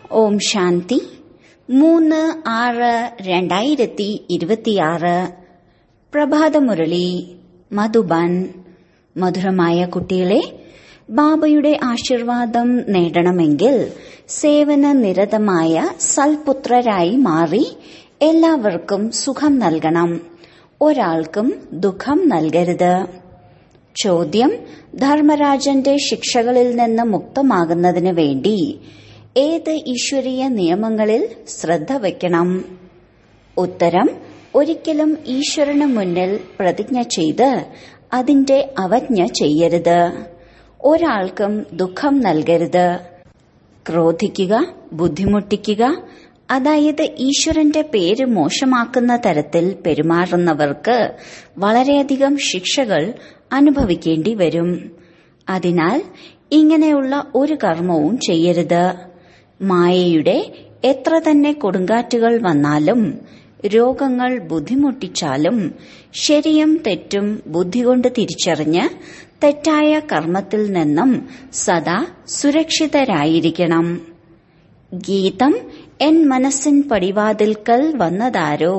ഓം ശാന്തി മൂന്ന് ആറ് രണ്ടായിരത്തി ഇരുപത്തിയാറ് പ്രഭാതമുരളി മധുബൻ മധുരമായ കുട്ടികളെ ബാബയുടെ ആശീർവാദം നേടണമെങ്കിൽ സേവന നിരതമായ സൽപുത്രരായി മാറി എല്ലാവർക്കും സുഖം നൽകണം ഒരാൾക്കും ദുഃഖം നൽകരുത് ചോദ്യം ധർമ്മരാജന്റെ ശിക്ഷകളിൽ നിന്ന് മുക്തമാകുന്നതിന് വേണ്ടി ഏത് ഈശ്വരീയ നിയമങ്ങളിൽ ശ്രദ്ധ വയ്ക്കണം ഉത്തരം ഒരിക്കലും ഈശ്വരന് മുന്നിൽ പ്രതിജ്ഞ ചെയ്ത് അതിന്റെ അവജ്ഞ ചെയ്യരുത് ഒരാൾക്കും ദുഃഖം നൽകരുത് ക്രോധിക്കുക ബുദ്ധിമുട്ടിക്കുക അതായത് ഈശ്വരന്റെ പേര് മോശമാക്കുന്ന തരത്തിൽ പെരുമാറുന്നവർക്ക് വളരെയധികം ശിക്ഷകൾ അനുഭവിക്കേണ്ടി വരും അതിനാൽ ഇങ്ങനെയുള്ള ഒരു കർമ്മവും ചെയ്യരുത് മായയുടെ എത്ര തന്നെ കൊടുങ്കാറ്റുകൾ വന്നാലും രോഗങ്ങൾ ബുദ്ധിമുട്ടിച്ചാലും ശരിയും തെറ്റും ബുദ്ധി കൊണ്ട് തിരിച്ചറിഞ്ഞ് തെറ്റായ കർമ്മത്തിൽ നിന്നും സദാ സുരക്ഷിതരായിരിക്കണം ഗീതം എൻ മനസ്സിൻ പടിവാതിൽക്കൽ വന്നതാരോ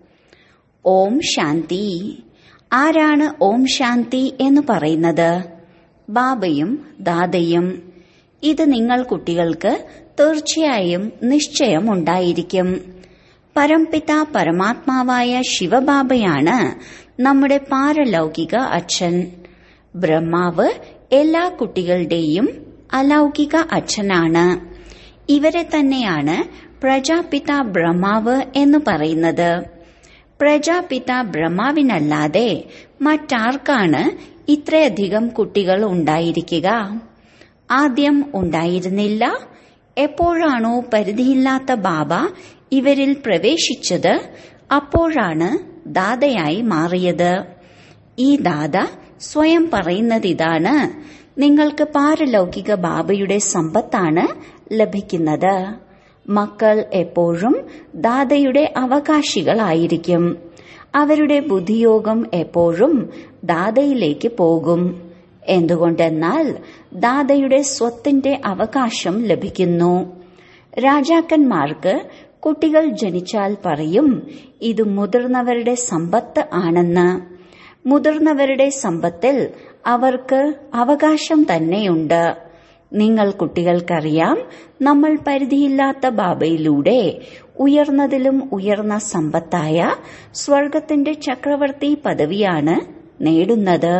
ഓം ശാന്തി ആരാണ് ഓം ശാന്തി എന്ന് പറയുന്നത് ബാബയും ദാദയും ഇത് നിങ്ങൾ കുട്ടികൾക്ക് തീർച്ചയായും നിശ്ചയമുണ്ടായിരിക്കും പരംപിത പരമാത്മാവായ ശിവബാബയാണ് നമ്മുടെ പാരലൗകിക അച്ഛൻ ബ്രഹ്മാവ് എല്ലാ കുട്ടികളുടെയും അലൗകിക അച്ഛനാണ് ഇവരെ തന്നെയാണ് പ്രജാപിത ബ്രഹ്മാവ് എന്ന് പറയുന്നത് പ്രജാപിത ബ്രഹ്മാവിനല്ലാതെ മറ്റാർക്കാണ് ഇത്രയധികം കുട്ടികൾ ഉണ്ടായിരിക്കുക ആദ്യം ഉണ്ടായിരുന്നില്ല എപ്പോഴാണോ പരിധിയില്ലാത്ത ബാബ ഇവരിൽ പ്രവേശിച്ചത് അപ്പോഴാണ് ദാതയായി മാറിയത് ഈ ദാത സ്വയം പറയുന്നതിതാണ് നിങ്ങൾക്ക് പാരലൗകിക ബാബയുടെ സമ്പത്താണ് ലഭിക്കുന്നത് മക്കൾ എപ്പോഴും ദാതയുടെ അവകാശികളായിരിക്കും അവരുടെ ബുദ്ധിയോഗം എപ്പോഴും ദാതയിലേക്ക് പോകും എന്തുകൊണ്ടെന്നാൽ ദാതയുടെ സ്വത്തിന്റെ അവകാശം ലഭിക്കുന്നു രാജാക്കന്മാർക്ക് കുട്ടികൾ ജനിച്ചാൽ പറയും ഇത് മുതിർന്നവരുടെ സമ്പത്ത് ആണെന്ന് മുതിർന്നവരുടെ സമ്പത്തിൽ അവർക്ക് അവകാശം തന്നെയുണ്ട് നിങ്ങൾ കുട്ടികൾക്കറിയാം നമ്മൾ പരിധിയില്ലാത്ത ബാബയിലൂടെ ഉയർന്നതിലും ഉയർന്ന സമ്പത്തായ സ്വർഗത്തിന്റെ ചക്രവർത്തി പദവിയാണ് നേടുന്നത്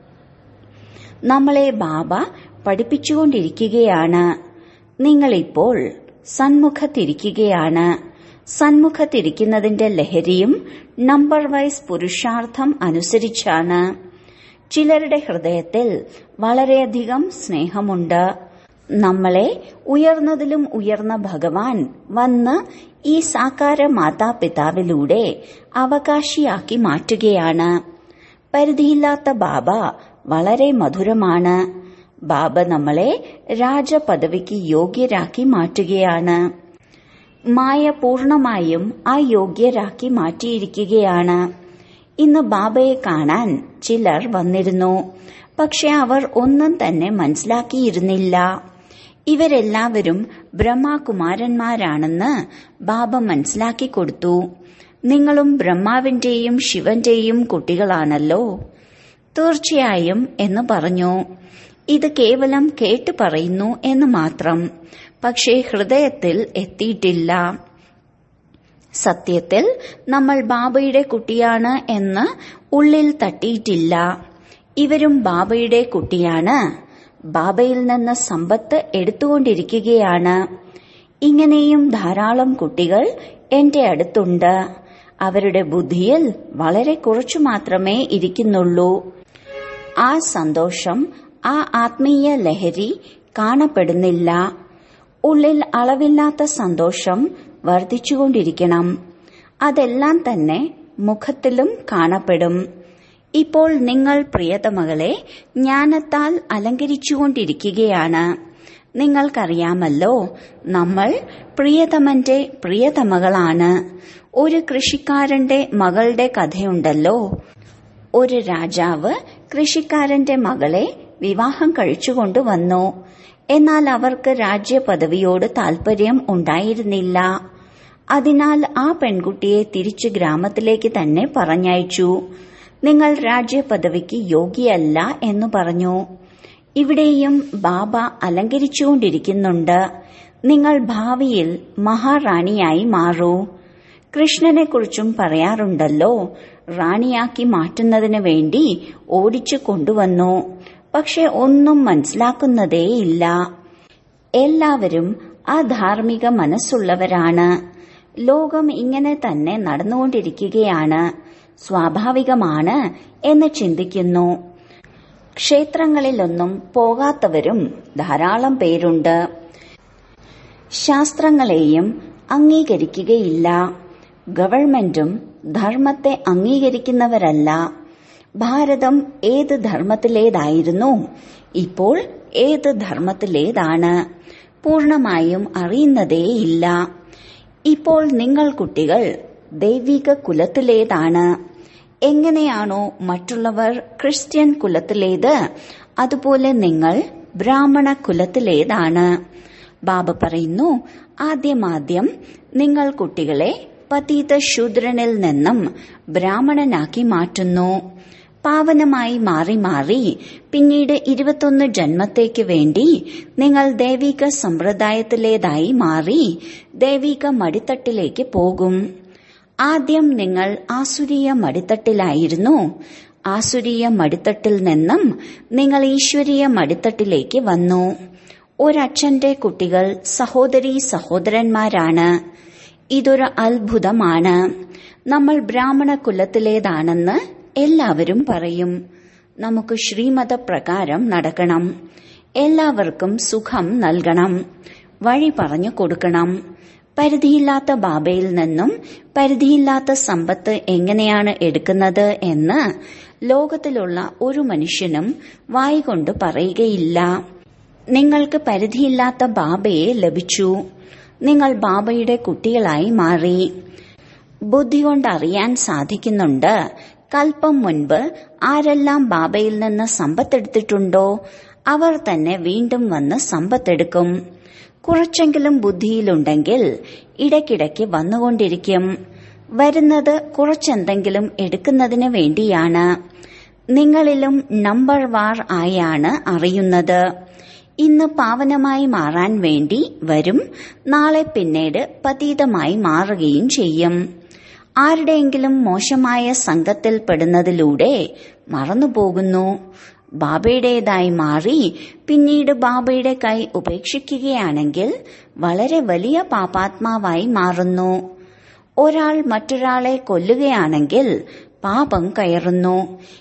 നമ്മളെ ബാബ പഠിപ്പിച്ചുകൊണ്ടിരിക്കുകയാണ് നിങ്ങളിപ്പോൾ സന്മുഖത്തിരിക്കുകയാണ് സന്മുഖത്തിരിക്കുന്നതിന്റെ ലഹരിയും നമ്പർ വൈസ് പുരുഷാർത്ഥം അനുസരിച്ചാണ് ചിലരുടെ ഹൃദയത്തിൽ വളരെയധികം സ്നേഹമുണ്ട് നമ്മളെ ഉയർന്നതിലും ഉയർന്ന ഭഗവാൻ വന്ന് ഈ സാകാര മാതാപിതാവിലൂടെ അവകാശിയാക്കി മാറ്റുകയാണ് പരിധിയില്ലാത്ത ബാബ വളരെ മധുരമാണ് ബാബ നമ്മളെ രാജപദവിക്ക് യോഗ്യരാക്കി മാറ്റുകയാണ് മായ പൂർണമായും അയോഗ്യരാക്കി മാറ്റിയിരിക്കുകയാണ് ഇന്ന് ബാബയെ കാണാൻ ചിലർ വന്നിരുന്നു പക്ഷെ അവർ ഒന്നും തന്നെ മനസ്സിലാക്കിയിരുന്നില്ല ഇവരെല്ലാവരും ബ്രഹ്മകുമാരന്മാരാണെന്ന് ബാബ മനസ്സിലാക്കി കൊടുത്തു നിങ്ങളും ബ്രഹ്മാവിന്റെയും ശിവന്റെയും കുട്ടികളാണല്ലോ തീർച്ചയായും എന്ന് പറഞ്ഞു ഇത് കേവലം കേട്ടു പറയുന്നു എന്ന് മാത്രം പക്ഷേ ഹൃദയത്തിൽ എത്തിയിട്ടില്ല സത്യത്തിൽ നമ്മൾ ബാബയുടെ കുട്ടിയാണ് എന്ന് ഉള്ളിൽ തട്ടിയിട്ടില്ല ഇവരും ബാബയുടെ കുട്ടിയാണ് ബാബയിൽ നിന്ന് സമ്പത്ത് എടുത്തുകൊണ്ടിരിക്കുകയാണ് ഇങ്ങനെയും ധാരാളം കുട്ടികൾ എന്റെ അടുത്തുണ്ട് അവരുടെ ബുദ്ധിയിൽ വളരെ കുറച്ചു മാത്രമേ ഇരിക്കുന്നുള്ളൂ ആ സന്തോഷം ആ ആത്മീയ ലഹരി കാണപ്പെടുന്നില്ല ഉള്ളിൽ അളവില്ലാത്ത സന്തോഷം വർദ്ധിച്ചുകൊണ്ടിരിക്കണം അതെല്ലാം തന്നെ മുഖത്തിലും കാണപ്പെടും ഇപ്പോൾ നിങ്ങൾ പ്രിയതമകളെ ജ്ഞാനത്താൽ അലങ്കരിച്ചുകൊണ്ടിരിക്കുകയാണ് നിങ്ങൾക്കറിയാമല്ലോ നമ്മൾ പ്രിയതമന്റെ പ്രിയതമകളാണ് ഒരു കൃഷിക്കാരന്റെ മകളുടെ കഥയുണ്ടല്ലോ ഒരു രാജാവ് കൃഷിക്കാരന്റെ മകളെ വിവാഹം കഴിച്ചുകൊണ്ടുവന്നു എന്നാൽ അവർക്ക് രാജ്യപദവിയോട് താൽപര്യം ഉണ്ടായിരുന്നില്ല അതിനാൽ ആ പെൺകുട്ടിയെ തിരിച്ച് ഗ്രാമത്തിലേക്ക് തന്നെ പറഞ്ഞയച്ചു നിങ്ങൾ രാജ്യപദവിക്ക് യോഗ്യയല്ല എന്ന് പറഞ്ഞു ഇവിടെയും ബാബ അലങ്കരിച്ചുകൊണ്ടിരിക്കുന്നുണ്ട് നിങ്ങൾ ഭാവിയിൽ മഹാറാണിയായി മാറൂ കൃഷ്ണനെക്കുറിച്ചും പറയാറുണ്ടല്ലോ റാണിയാക്കി മാറ്റുന്നതിന് വേണ്ടി ഓടിച്ചു കൊണ്ടുവന്നു പക്ഷെ ഒന്നും മനസ്സിലാക്കുന്നതേയില്ല എല്ലാവരും അധാർമിക മനസ്സുള്ളവരാണ് ലോകം ഇങ്ങനെ തന്നെ നടന്നുകൊണ്ടിരിക്കുകയാണ് സ്വാഭാവികമാണ് എന്ന് ചിന്തിക്കുന്നു ക്ഷേത്രങ്ങളിലൊന്നും പോകാത്തവരും ധാരാളം പേരുണ്ട് ശാസ്ത്രങ്ങളെയും അംഗീകരിക്കുകയില്ല ഗവൺമെന്റും ധർമ്മത്തെ അംഗീകരിക്കുന്നവരല്ല ഭാരതം ഏത് ധർമ്മത്തിലേതായിരുന്നു ഇപ്പോൾ ഏത് ധർമ്മത്തിലേതാണ് പൂർണമായും അറിയുന്നതേയില്ല ഇപ്പോൾ നിങ്ങൾ കുട്ടികൾ ദൈവിക കുലത്തിലേതാണ് എങ്ങനെയാണോ മറ്റുള്ളവർ ക്രിസ്ത്യൻ കുലത്തിലേത് അതുപോലെ നിങ്ങൾ ബ്രാഹ്മണ കുലത്തിലേതാണ് ബാബ പറയുന്നു ആദ്യമാദ്യം നിങ്ങൾ കുട്ടികളെ പതീത ശൂദ്രനിൽ നിന്നും ബ്രാഹ്മണനാക്കി മാറ്റുന്നു പാവനമായി മാറി മാറി പിന്നീട് ഇരുപത്തൊന്ന് ജന്മത്തേക്ക് വേണ്ടി നിങ്ങൾ ദൈവിക സമ്പ്രദായത്തിലേതായി മാറി ദൈവിക മടിത്തട്ടിലേക്ക് പോകും ആദ്യം നിങ്ങൾ ആസുരീയ മടിത്തട്ടിലായിരുന്നു ആസുരീയ മടിത്തട്ടിൽ നിന്നും നിങ്ങൾ ഈശ്വരീയ മടിത്തട്ടിലേക്ക് വന്നു ഒരച്ഛന്റെ കുട്ടികൾ സഹോദരി സഹോദരന്മാരാണ് ഇതൊരു അത്ഭുതമാണ് നമ്മൾ ബ്രാഹ്മണ കുലത്തിലേതാണെന്ന് എല്ലാവരും പറയും നമുക്ക് ശ്രീമത പ്രകാരം നടക്കണം എല്ലാവർക്കും സുഖം നൽകണം വഴി പറഞ്ഞു കൊടുക്കണം പരിധിയില്ലാത്ത ബാബയിൽ നിന്നും പരിധിയില്ലാത്ത സമ്പത്ത് എങ്ങനെയാണ് എടുക്കുന്നത് എന്ന് ലോകത്തിലുള്ള ഒരു മനുഷ്യനും വായികൊണ്ട് പറയുകയില്ല നിങ്ങൾക്ക് പരിധിയില്ലാത്ത ബാബയെ ലഭിച്ചു നിങ്ങൾ ബാബയുടെ കുട്ടികളായി മാറി ബുദ്ധി കൊണ്ട് അറിയാൻ സാധിക്കുന്നുണ്ട് കൽപ്പം മുൻപ് ആരെല്ലാം ബാബയിൽ നിന്ന് സമ്പത്തെടുത്തിട്ടുണ്ടോ അവർ തന്നെ വീണ്ടും വന്ന് സമ്പത്തെടുക്കും കുറച്ചെങ്കിലും ബുദ്ധിയിലുണ്ടെങ്കിൽ ഇടയ്ക്കിടയ്ക്ക് വന്നുകൊണ്ടിരിക്കും വരുന്നത് കുറച്ചെന്തെങ്കിലും എടുക്കുന്നതിന് വേണ്ടിയാണ് നിങ്ങളിലും നമ്പർ വാർ ആയാണ് അറിയുന്നത് ഇന്ന് പാവനമായി മാറാൻ വേണ്ടി വരും നാളെ പിന്നീട് പതീതമായി മാറുകയും ചെയ്യും ആരുടെയെങ്കിലും മോശമായ സംഘത്തിൽ പെടുന്നതിലൂടെ മറന്നുപോകുന്നു ബാബയുടേതായി മാറി പിന്നീട് ബാബയുടെ കൈ ഉപേക്ഷിക്കുകയാണെങ്കിൽ വളരെ വലിയ പാപാത്മാവായി മാറുന്നു ഒരാൾ മറ്റൊരാളെ കൊല്ലുകയാണെങ്കിൽ പാപം കയറുന്നു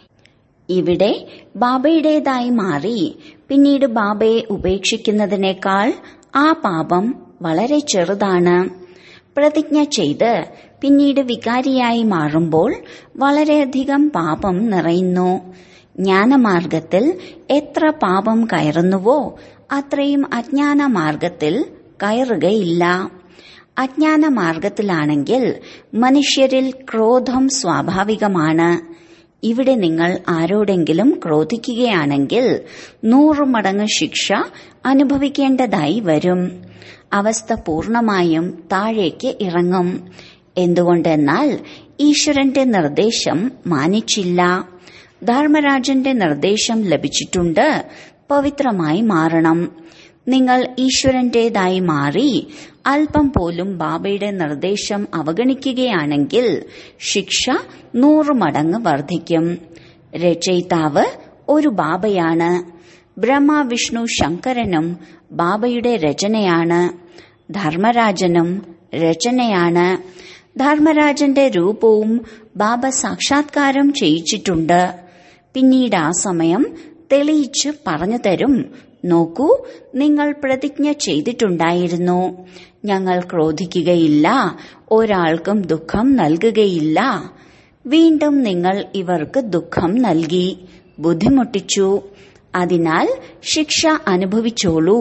ഇവിടെ ബാബയുടേതായി മാറി പിന്നീട് ബാബയെ ഉപേക്ഷിക്കുന്നതിനേക്കാൾ ആ പാപം വളരെ ചെറുതാണ് പ്രതിജ്ഞ ചെയ്ത് പിന്നീട് വികാരിയായി മാറുമ്പോൾ വളരെയധികം പാപം നിറയുന്നു ജ്ഞാനമാർഗത്തിൽ എത്ര പാപം കയറുന്നുവോ അത്രയും അജ്ഞാന മാർഗത്തിൽ കയറുകയില്ല അജ്ഞാന മാർഗത്തിലാണെങ്കിൽ മനുഷ്യരിൽ ക്രോധം സ്വാഭാവികമാണ് ഇവിടെ നിങ്ങൾ ആരോടെങ്കിലും ക്രോധിക്കുകയാണെങ്കിൽ നൂറു മടങ്ങ് ശിക്ഷ അനുഭവിക്കേണ്ടതായി വരും അവസ്ഥ പൂർണമായും താഴേക്ക് ഇറങ്ങും എന്തുകൊണ്ടെന്നാൽ ഈശ്വരന്റെ നിർദ്ദേശം മാനിച്ചില്ല ധർമ്മരാജന്റെ നിർദ്ദേശം ലഭിച്ചിട്ടുണ്ട് പവിത്രമായി മാറണം നിങ്ങൾ ഈശ്വരന്റേതായി മാറി അല്പം പോലും ബാബയുടെ നിർദ്ദേശം അവഗണിക്കുകയാണെങ്കിൽ ശിക്ഷ നൂറ് മടങ്ങ് വർദ്ധിക്കും രചയിതാവ് ഒരു ബാബയാണ് ബ്രഹ്മ വിഷ്ണു ശങ്കരനും ബാബയുടെ രചനയാണ് ധർമ്മരാജനും രചനയാണ് ധർമ്മരാജന്റെ രൂപവും ബാബ സാക്ഷാത്കാരം ചെയ്യിച്ചിട്ടുണ്ട് പിന്നീട് ആ സമയം തെളിയിച്ച് പറഞ്ഞു തരും നോക്കൂ നിങ്ങൾ പ്രതിജ്ഞ ചെയ്തിട്ടുണ്ടായിരുന്നു ഞങ്ങൾ ക്രോധിക്കുകയില്ല ഒരാൾക്കും ദുഃഖം നൽകുകയില്ല വീണ്ടും നിങ്ങൾ ഇവർക്ക് ദുഃഖം നൽകി ബുദ്ധിമുട്ടിച്ചു അതിനാൽ ശിക്ഷ അനുഭവിച്ചോളൂ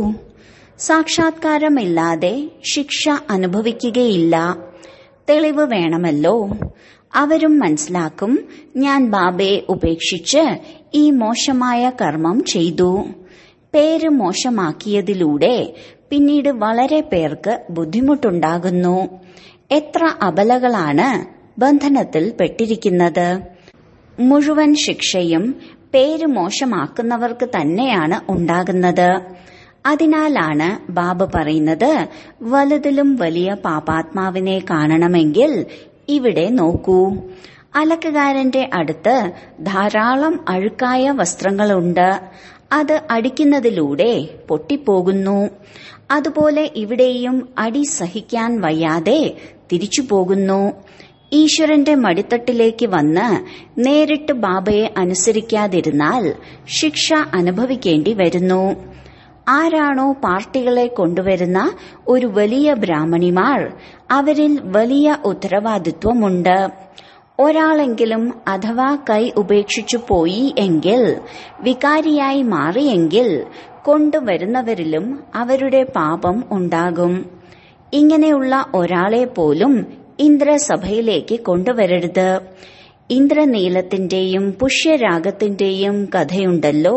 സാക്ഷാത്കാരമില്ലാതെ ശിക്ഷ അനുഭവിക്കുകയില്ല തെളിവ് വേണമല്ലോ അവരും മനസ്സിലാക്കും ഞാൻ ബാബയെ ഉപേക്ഷിച്ച് ഈ മോശമായ കർമ്മം ചെയ്തു പേര് മോശമാക്കിയതിലൂടെ പിന്നീട് വളരെ പേർക്ക് ബുദ്ധിമുട്ടുണ്ടാകുന്നു എത്ര അബലകളാണ് ബന്ധനത്തിൽ പെട്ടിരിക്കുന്നത് മുഴുവൻ ശിക്ഷയും പേര് മോശമാക്കുന്നവർക്ക് തന്നെയാണ് ഉണ്ടാകുന്നത് അതിനാലാണ് ബാബ പറയുന്നത് വലുതിലും വലിയ പാപാത്മാവിനെ കാണണമെങ്കിൽ ഇവിടെ നോക്കൂ അലക്കുകാരന്റെ അടുത്ത് ധാരാളം അഴുക്കായ വസ്ത്രങ്ങളുണ്ട് അത് അടിക്കുന്നതിലൂടെ പൊട്ടിപ്പോകുന്നു അതുപോലെ ഇവിടെയും അടി സഹിക്കാൻ വയ്യാതെ തിരിച്ചു പോകുന്നു ഈശ്വരന്റെ മടിത്തട്ടിലേക്ക് വന്ന് നേരിട്ട് ബാബയെ അനുസരിക്കാതിരുന്നാൽ ശിക്ഷ അനുഭവിക്കേണ്ടി വരുന്നു ആരാണോ പാർട്ടികളെ കൊണ്ടുവരുന്ന ഒരു വലിയ ബ്രാഹ്മണിമാർ അവരിൽ വലിയ ഉത്തരവാദിത്വമുണ്ട് ഒരാളെങ്കിലും അഥവാ കൈ ഉപേക്ഷിച്ചു പോയി എങ്കിൽ വികാരിയായി മാറിയെങ്കിൽ കൊണ്ടുവരുന്നവരിലും അവരുടെ പാപം ഉണ്ടാകും ഇങ്ങനെയുള്ള ഒരാളെ പോലും ഇന്ദ്രസഭയിലേക്ക് കൊണ്ടുവരരുത് ഇന്ദ്രനീലത്തിന്റെയും പുഷ്യരാഗത്തിന്റെയും കഥയുണ്ടല്ലോ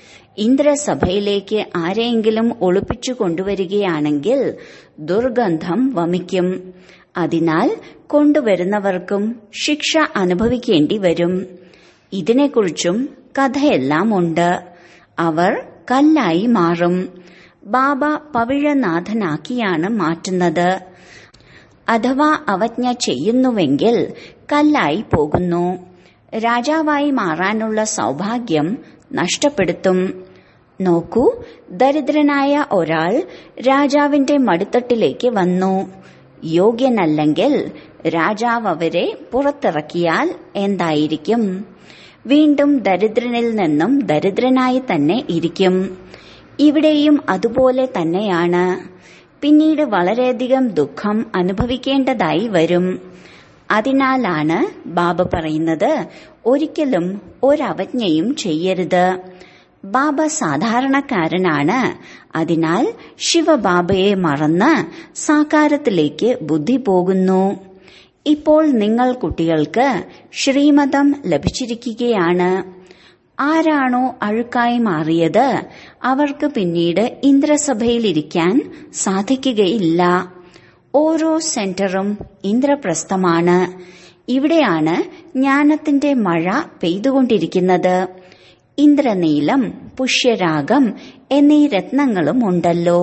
ഇന്ദ്രസഭയിലേക്ക് ആരെയെങ്കിലും ഒളിപ്പിച്ചു കൊണ്ടുവരികയാണെങ്കിൽ ദുർഗന്ധം വമിക്കും അതിനാൽ കൊണ്ടുവരുന്നവർക്കും ശിക്ഷ അനുഭവിക്കേണ്ടി വരും ഇതിനെക്കുറിച്ചും കഥയെല്ലാം ഉണ്ട് അവർ കല്ലായി മാറും ബാബ പവിഴനാഥനാക്കിയാണ് മാറ്റുന്നത് അഥവാ അവജ്ഞ ചെയ്യുന്നുവെങ്കിൽ കല്ലായി പോകുന്നു രാജാവായി മാറാനുള്ള സൗഭാഗ്യം നഷ്ടപ്പെടുത്തും നോക്കൂ ദരിദ്രനായ ഒരാൾ രാജാവിന്റെ മടിത്തട്ടിലേക്ക് വന്നു യോഗ്യനല്ലെങ്കിൽ രാജാവ് അവരെ പുറത്തിറക്കിയാൽ എന്തായിരിക്കും വീണ്ടും ദരിദ്രനിൽ നിന്നും ദരിദ്രനായി തന്നെ ഇരിക്കും ഇവിടെയും അതുപോലെ തന്നെയാണ് പിന്നീട് വളരെയധികം ദുഃഖം അനുഭവിക്കേണ്ടതായി വരും അതിനാലാണ് ബാബ പറയുന്നത് ഒരിക്കലും ഒരവജ്ഞയും ചെയ്യരുത് ബാബ സാധാരണക്കാരനാണ് അതിനാൽ ശിവബാബയെ മറന്ന് സാകാരത്തിലേക്ക് ബുദ്ധി പോകുന്നു ഇപ്പോൾ നിങ്ങൾ കുട്ടികൾക്ക് ശ്രീമതം ലഭിച്ചിരിക്കുകയാണ് ആരാണോ അഴുക്കായി മാറിയത് അവർക്ക് പിന്നീട് ഇന്ദ്രസഭയിലിരിക്കാൻ സാധിക്കുകയില്ല ഓരോ സെന്ററും ഇന്ദ്രപ്രസ്ഥമാണ് ഇവിടെയാണ് ജ്ഞാനത്തിന്റെ മഴ പെയ്തുകൊണ്ടിരിക്കുന്നത് ഇന്ദ്രനീലം പുഷ്യരാഗം എന്നീ രത്നങ്ങളും ഉണ്ടല്ലോ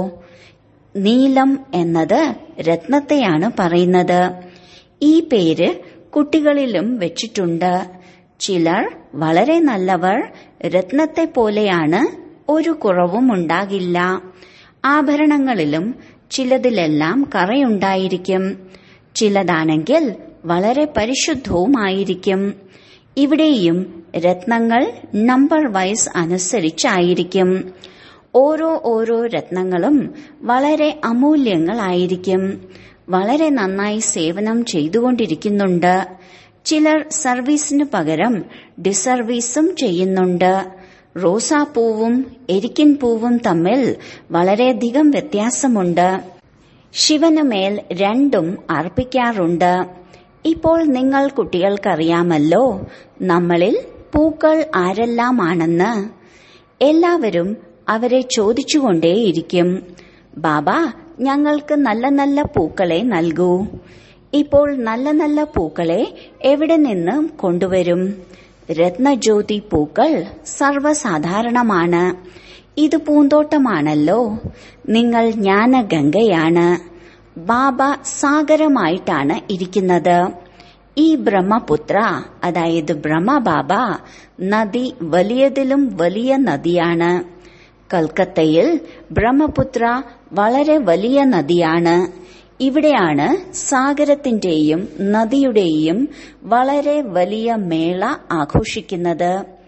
നീലം എന്നത് രത്നത്തെയാണ് പറയുന്നത് ഈ പേര് കുട്ടികളിലും വെച്ചിട്ടുണ്ട് ചിലർ വളരെ നല്ലവർ രത്നത്തെ പോലെയാണ് ഒരു കുറവും ഉണ്ടാകില്ല ആഭരണങ്ങളിലും ചിലതിലെല്ലാം കറയുണ്ടായിരിക്കും ചിലതാണെങ്കിൽ വളരെ പരിശുദ്ധവുമായിരിക്കും ഇവിടെയും രത്നങ്ങൾ നമ്പർ വൈസ് അനുസരിച്ചായിരിക്കും ഓരോ ഓരോ രത്നങ്ങളും വളരെ അമൂല്യങ്ങളായിരിക്കും വളരെ നന്നായി സേവനം ചെയ്തുകൊണ്ടിരിക്കുന്നുണ്ട് ചിലർ സർവീസിന് പകരം ഡിസർവീസും ചെയ്യുന്നുണ്ട് റോസാപ്പൂവും എരിക്കിൻ പൂവും തമ്മിൽ വളരെയധികം വ്യത്യാസമുണ്ട് ശിവനുമേൽ രണ്ടും അർപ്പിക്കാറുണ്ട് ഇപ്പോൾ നിങ്ങൾ കുട്ടികൾക്കറിയാമല്ലോ നമ്മളിൽ പൂക്കൾ ആരെല്ലാമാണെന്ന് എല്ലാവരും അവരെ ചോദിച്ചുകൊണ്ടേയിരിക്കും ബാബ ഞങ്ങൾക്ക് നല്ല നല്ല പൂക്കളെ നൽകൂ ഇപ്പോൾ നല്ല നല്ല പൂക്കളെ എവിടെ നിന്ന് കൊണ്ടുവരും രത്നജ്യോതി പൂക്കൾ സർവ്വസാധാരണമാണ് ഇത് പൂന്തോട്ടമാണല്ലോ നിങ്ങൾ ജ്ഞാനഗംഗയാണ് ബാബ സാഗരമായിട്ടാണ് ഇരിക്കുന്നത് ഈ ബ്രഹ്മപുത്ര അതായത് ബ്രഹ്മബാബ നദി വലിയതിലും വലിയ നദിയാണ് കൽക്കത്തയിൽ ബ്രഹ്മപുത്ര വളരെ വലിയ നദിയാണ് ഇവിടെയാണ് സാഗരത്തിന്റെയും നദിയുടെയും വളരെ വലിയ മേള ആഘോഷിക്കുന്നത്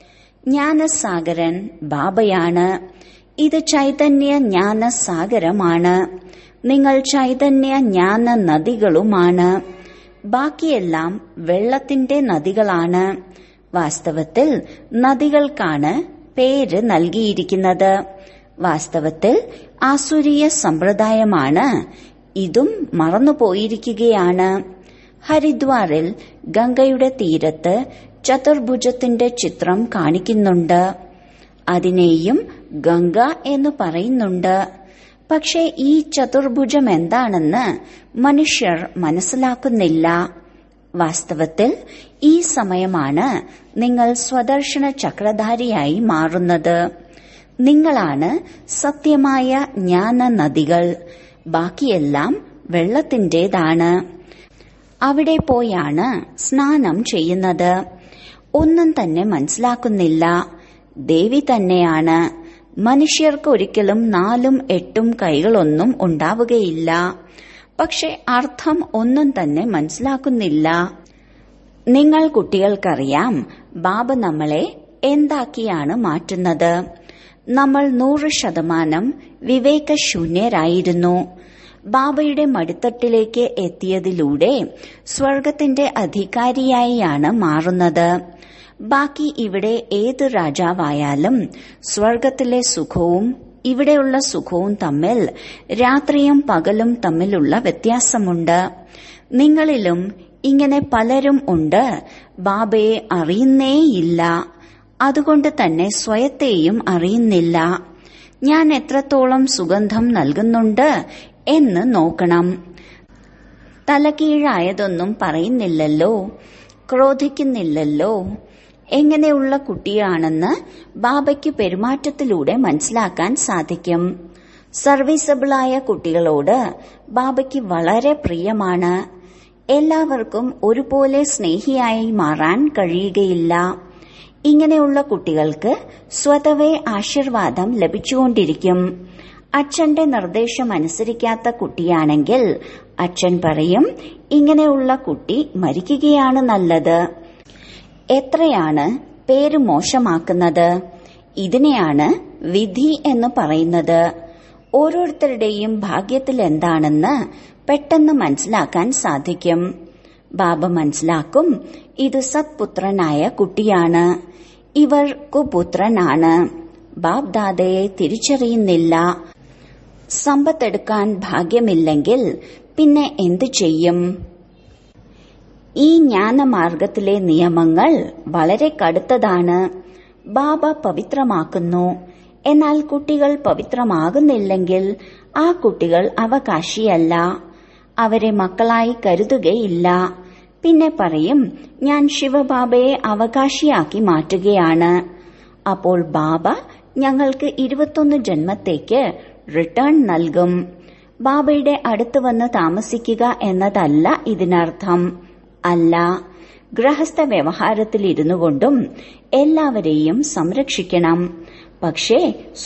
ജ്ഞാനസാഗരൻ ബാബയാണ് ഇത് ചൈതന്യ ജ്ഞാനസാഗരമാണ് നിങ്ങൾ ചൈതന്യ ജ്ഞാന നദികളുമാണ് ബാക്കിയെല്ലാം വെള്ളത്തിന്റെ നദികളാണ് വാസ്തവത്തിൽ നദികൾക്കാണ് പേര് നൽകിയിരിക്കുന്നത് വാസ്തവത്തിൽ ആസുരീയ സമ്പ്രദായമാണ് ഇതും മറന്നുപോയിരിക്കുകയാണ് ഹരിദ്വാറിൽ ഗംഗയുടെ തീരത്ത് ചതുർഭുജത്തിന്റെ ചിത്രം കാണിക്കുന്നുണ്ട് അതിനെയും ഗംഗ എന്ന് പറയുന്നുണ്ട് പക്ഷെ ഈ ചതുർഭുജം എന്താണെന്ന് മനുഷ്യർ മനസ്സിലാക്കുന്നില്ല വാസ്തവത്തിൽ ഈ സമയമാണ് നിങ്ങൾ സ്വദർശന ചക്രധാരിയായി മാറുന്നത് നിങ്ങളാണ് സത്യമായ ജ്ഞാന നദികൾ ബാക്കിയെല്ലാം വെള്ളത്തിന്റേതാണ് അവിടെ പോയാണ് സ്നാനം ചെയ്യുന്നത് ഒന്നും തന്നെ മനസ്സിലാക്കുന്നില്ല ദേവി തന്നെയാണ് മനുഷ്യർക്ക് ഒരിക്കലും നാലും എട്ടും കൈകളൊന്നും ഉണ്ടാവുകയില്ല പക്ഷെ അർത്ഥം ഒന്നും തന്നെ മനസ്സിലാക്കുന്നില്ല നിങ്ങൾ കുട്ടികൾക്കറിയാം ബാബ നമ്മളെ എന്താക്കിയാണ് മാറ്റുന്നത് നമ്മൾ നൂറ് ശതമാനം വിവേകശൂന്യരായിരുന്നു ബാബയുടെ മടിത്തട്ടിലേക്ക് എത്തിയതിലൂടെ സ്വർഗത്തിന്റെ അധികാരിയായാണ് മാറുന്നത് ബാക്കി ഇവിടെ ഏത് രാജാവായാലും സ്വർഗത്തിലെ സുഖവും ഇവിടെയുള്ള സുഖവും തമ്മിൽ രാത്രിയും പകലും തമ്മിലുള്ള വ്യത്യാസമുണ്ട് നിങ്ങളിലും ഇങ്ങനെ പലരും ഉണ്ട് ബാബയെ അറിയുന്നേയില്ല അതുകൊണ്ട് തന്നെ സ്വയത്തെയും അറിയുന്നില്ല ഞാൻ എത്രത്തോളം സുഗന്ധം നൽകുന്നുണ്ട് എന്ന് നോക്കണം തലകീഴായതൊന്നും പറയുന്നില്ലല്ലോ ക്രോധിക്കുന്നില്ലല്ലോ എങ്ങനെയുള്ള കുട്ടിയാണെന്ന് ബാബയ്ക്ക് പെരുമാറ്റത്തിലൂടെ മനസ്സിലാക്കാൻ സാധിക്കും സർവീസബിളായ കുട്ടികളോട് ബാബയ്ക്ക് വളരെ പ്രിയമാണ് എല്ലാവർക്കും ഒരുപോലെ സ്നേഹിയായി മാറാൻ കഴിയുകയില്ല ഇങ്ങനെയുള്ള കുട്ടികൾക്ക് സ്വതവേ ആശീർവാദം ലഭിച്ചുകൊണ്ടിരിക്കും അച്ഛന്റെ നിർദ്ദേശം അനുസരിക്കാത്ത കുട്ടിയാണെങ്കിൽ അച്ഛൻ പറയും ഇങ്ങനെയുള്ള കുട്ടി മരിക്കുകയാണ് നല്ലത് എത്രയാണ് പേര് മോശമാക്കുന്നത് ഇതിനെയാണ് വിധി എന്ന് പറയുന്നത് ഓരോരുത്തരുടെയും ഭാഗ്യത്തിൽ എന്താണെന്ന് പെട്ടെന്ന് മനസ്സിലാക്കാൻ സാധിക്കും ബാബ മനസ്സിലാക്കും ഇത് സത്പുത്രനായ കുട്ടിയാണ് ഇവർ കുപുത്രനാണ് ബാബ് ദാദയെ തിരിച്ചറിയുന്നില്ല സമ്പത്തെടുക്കാൻ ഭാഗ്യമില്ലെങ്കിൽ പിന്നെ എന്തു ചെയ്യും ഈ ജ്ഞാനമാർഗത്തിലെ നിയമങ്ങൾ വളരെ കടുത്തതാണ് ബാബ പവിത്രമാക്കുന്നു എന്നാൽ കുട്ടികൾ പവിത്രമാകുന്നില്ലെങ്കിൽ ആ കുട്ടികൾ അവകാശിയല്ല അവരെ മക്കളായി കരുതുകയില്ല പിന്നെ പറയും ഞാൻ ശിവബാബയെ അവകാശിയാക്കി മാറ്റുകയാണ് അപ്പോൾ ബാബ ഞങ്ങൾക്ക് ഇരുപത്തൊന്ന് ജന്മത്തേക്ക് റിട്ടേൺ നൽകും ബാബയുടെ അടുത്ത് വന്ന് താമസിക്കുക എന്നതല്ല ഇതിനർത്ഥം അല്ല ഗൃഹസ്ഥ വ്യവഹാരത്തിൽ ഇരുന്നു കൊണ്ടും എല്ലാവരെയും സംരക്ഷിക്കണം പക്ഷേ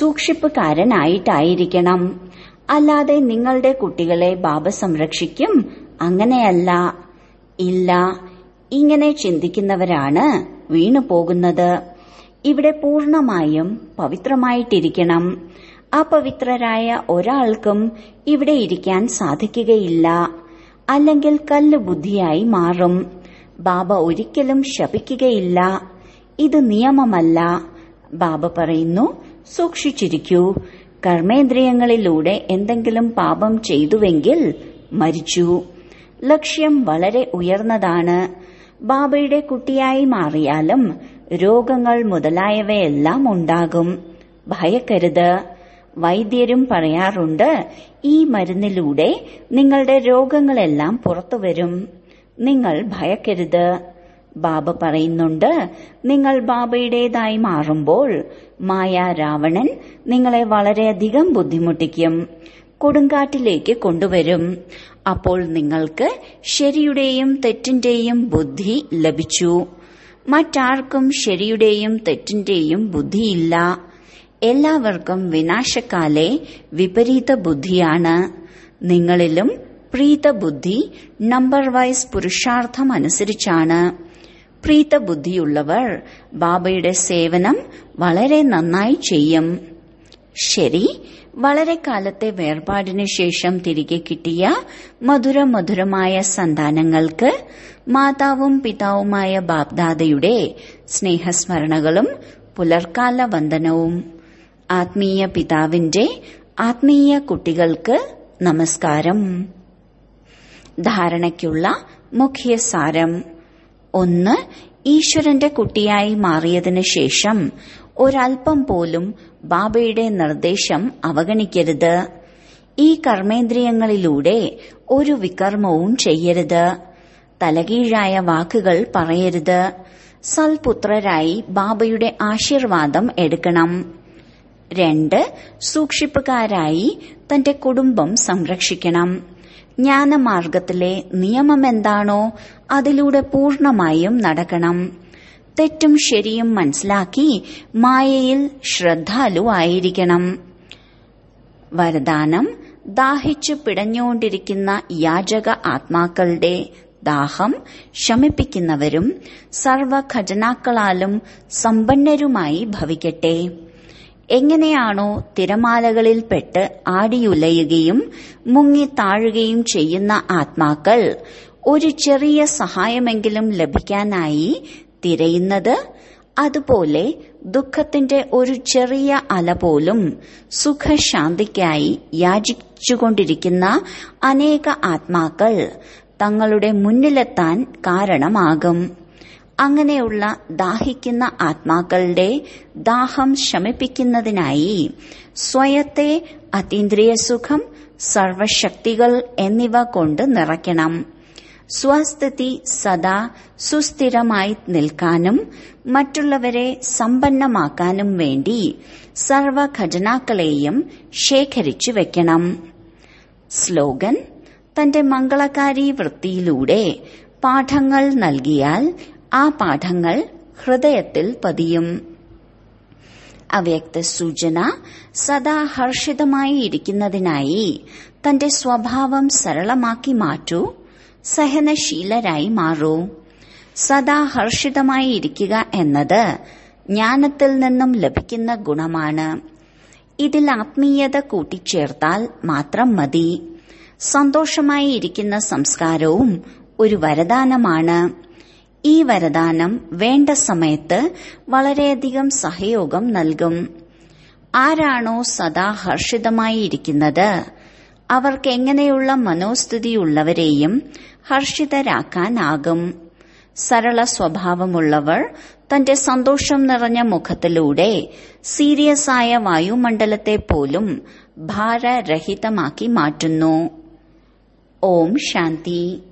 സൂക്ഷിപ്പുകാരനായിട്ടായിരിക്കണം അല്ലാതെ നിങ്ങളുടെ കുട്ടികളെ ബാബ സംരക്ഷിക്കും അങ്ങനെയല്ല ഇല്ല ഇങ്ങനെ ചിന്തിക്കുന്നവരാണ് വീണു പോകുന്നത് ഇവിടെ പൂർണമായും പവിത്രമായിട്ടിരിക്കണം അപവിത്രരായ ഒരാൾക്കും ഇവിടെ ഇരിക്കാൻ സാധിക്കുകയില്ല അല്ലെങ്കിൽ കല്ല് ബുദ്ധിയായി മാറും ബാബ ഒരിക്കലും ശപിക്കുകയില്ല ഇത് നിയമമല്ല ബാബ പറയുന്നു സൂക്ഷിച്ചിരിക്കൂ കർമ്മേന്ദ്രിയങ്ങളിലൂടെ എന്തെങ്കിലും പാപം ചെയ്തുവെങ്കിൽ മരിച്ചു ലക്ഷ്യം വളരെ ഉയർന്നതാണ് ബാബയുടെ കുട്ടിയായി മാറിയാലും രോഗങ്ങൾ മുതലായവയെല്ലാം ഉണ്ടാകും ഭയക്കരുത് വൈദ്യരും പറയാറുണ്ട് ഈ മരുന്നിലൂടെ നിങ്ങളുടെ രോഗങ്ങളെല്ലാം പുറത്തുവരും നിങ്ങൾ ഭയക്കരുത് ബാബ പറയുന്നുണ്ട് നിങ്ങൾ ബാബയുടേതായി മാറുമ്പോൾ മായ രാവണൻ നിങ്ങളെ വളരെയധികം ബുദ്ധിമുട്ടിക്കും കൊടുങ്കാറ്റിലേക്ക് കൊണ്ടുവരും അപ്പോൾ നിങ്ങൾക്ക് ശരിയുടെയും തെറ്റിന്റെയും ബുദ്ധി ലഭിച്ചു മറ്റാർക്കും ശരിയുടെയും തെറ്റിന്റെയും ബുദ്ധിയില്ല എല്ലാവർക്കും വിനാശക്കാലെ വിപരീത ബുദ്ധിയാണ് നിങ്ങളിലും പ്രീതബുദ്ധി നമ്പർ വൈസ് പുരുഷാർത്ഥം അനുസരിച്ചാണ് പ്രീതബുദ്ധിയുള്ളവർ ബാബയുടെ സേവനം വളരെ നന്നായി ചെയ്യും ശരി വളരെ കാലത്തെ വേർപാടിനു ശേഷം തിരികെ കിട്ടിയ മധുര മധുരമായ സന്താനങ്ങൾക്ക് മാതാവും പിതാവുമായ ബാബ്ദാദയുടെ സ്നേഹസ്മരണകളും പുലർക്കാല വന്ദനവും ആത്മീയ പിതാവിന്റെ ആത്മീയ കുട്ടികൾക്ക് നമസ്കാരം ധാരണയ്ക്കുള്ള മുഖ്യ സാരം ഒന്ന് ഈശ്വരന്റെ കുട്ടിയായി മാറിയതിനു ശേഷം ഒരൽപ്പം പോലും ബാബയുടെ നിർദ്ദേശം അവഗണിക്കരുത് ഈ കർമ്മേന്ദ്രിയങ്ങളിലൂടെ ഒരു വികർമ്മവും ചെയ്യരുത് തലകീഴായ വാക്കുകൾ പറയരുത് സൽപുത്രരായി ബാബയുടെ ആശീർവാദം എടുക്കണം രണ്ട് സൂക്ഷിപ്പുകാരായി തന്റെ കുടുംബം സംരക്ഷിക്കണം ജ്ഞാനമാർഗത്തിലെ നിയമമെന്താണോ അതിലൂടെ പൂർണമായും നടക്കണം തെറ്റും ശരിയും മനസ്സിലാക്കി മായയിൽ ശ്രദ്ധാലുവായിരിക്കണം വരദാനം ദാഹിച്ചു പിടഞ്ഞുകൊണ്ടിരിക്കുന്ന യാചക ആത്മാക്കളുടെ ദാഹം ശമിപ്പിക്കുന്നവരും സർവ ഖജനാക്കളാലും സമ്പന്നരുമായി ഭവിക്കട്ടെ എങ്ങനെയാണോ തിരമാലകളിൽപ്പെട്ട് ആടിയുലയുകയും മുങ്ങി താഴുകയും ചെയ്യുന്ന ആത്മാക്കൾ ഒരു ചെറിയ സഹായമെങ്കിലും ലഭിക്കാനായി തിരയുന്നത് അതുപോലെ ദുഃഖത്തിന്റെ ഒരു ചെറിയ അല പോലും സുഖശാന്തിക്കായി യാചിച്ചുകൊണ്ടിരിക്കുന്ന അനേക ആത്മാക്കൾ തങ്ങളുടെ മുന്നിലെത്താൻ കാരണമാകും അങ്ങനെയുള്ള ദാഹിക്കുന്ന ആത്മാക്കളുടെ ദാഹം ശമിപ്പിക്കുന്നതിനായി സ്വയത്തെ അതീന്ദ്രിയ സുഖം സർവശക്തികൾ എന്നിവ കൊണ്ട് നിറയ്ക്കണം സ്വസ്ഥിതി സദാ സുസ്ഥിരമായി നിൽക്കാനും മറ്റുള്ളവരെ സമ്പന്നമാക്കാനും വേണ്ടി സർവ ഖജനാക്കളെയും ശേഖരിച്ചു വെക്കണം സ്ലോഗൻ തന്റെ മംഗളകാരി വൃത്തിയിലൂടെ പാഠങ്ങൾ നൽകിയാൽ ആ പാഠങ്ങൾ ഹൃദയത്തിൽ പതിയും അവ്യക്ത സൂചന സദാ ഹർഷിതമായി ഇരിക്കുന്നതിനായി തന്റെ സ്വഭാവം സരളമാക്കി മാറ്റൂ സഹനശീലരായി മാറൂ സദാ ഹർഷിതമായി ഇരിക്കുക എന്നത് ജ്ഞാനത്തിൽ നിന്നും ലഭിക്കുന്ന ഗുണമാണ് ഇതിൽ ആത്മീയത കൂട്ടിച്ചേർത്താൽ മാത്രം മതി സന്തോഷമായി ഇരിക്കുന്ന സംസ്കാരവും ഒരു വരദാനമാണ് ഈ വരദാനം വേണ്ട സമയത്ത് വളരെയധികം സഹയോഗം നൽകും ആരാണോ സദാ ഹർഷിതമായി ഇരിക്കുന്നത് അവർക്ക് എങ്ങനെയുള്ള മനോസ്ഥിതിയുള്ളവരെയും ഹർഷിതരാക്കാനാകും സരള സ്വഭാവമുള്ളവർ തന്റെ സന്തോഷം നിറഞ്ഞ മുഖത്തിലൂടെ സീരിയസ് ആയ വായുമണ്ഡലത്തെ പോലും ഭാരരഹിതമാക്കി മാറ്റുന്നു ഓം ശാന്തി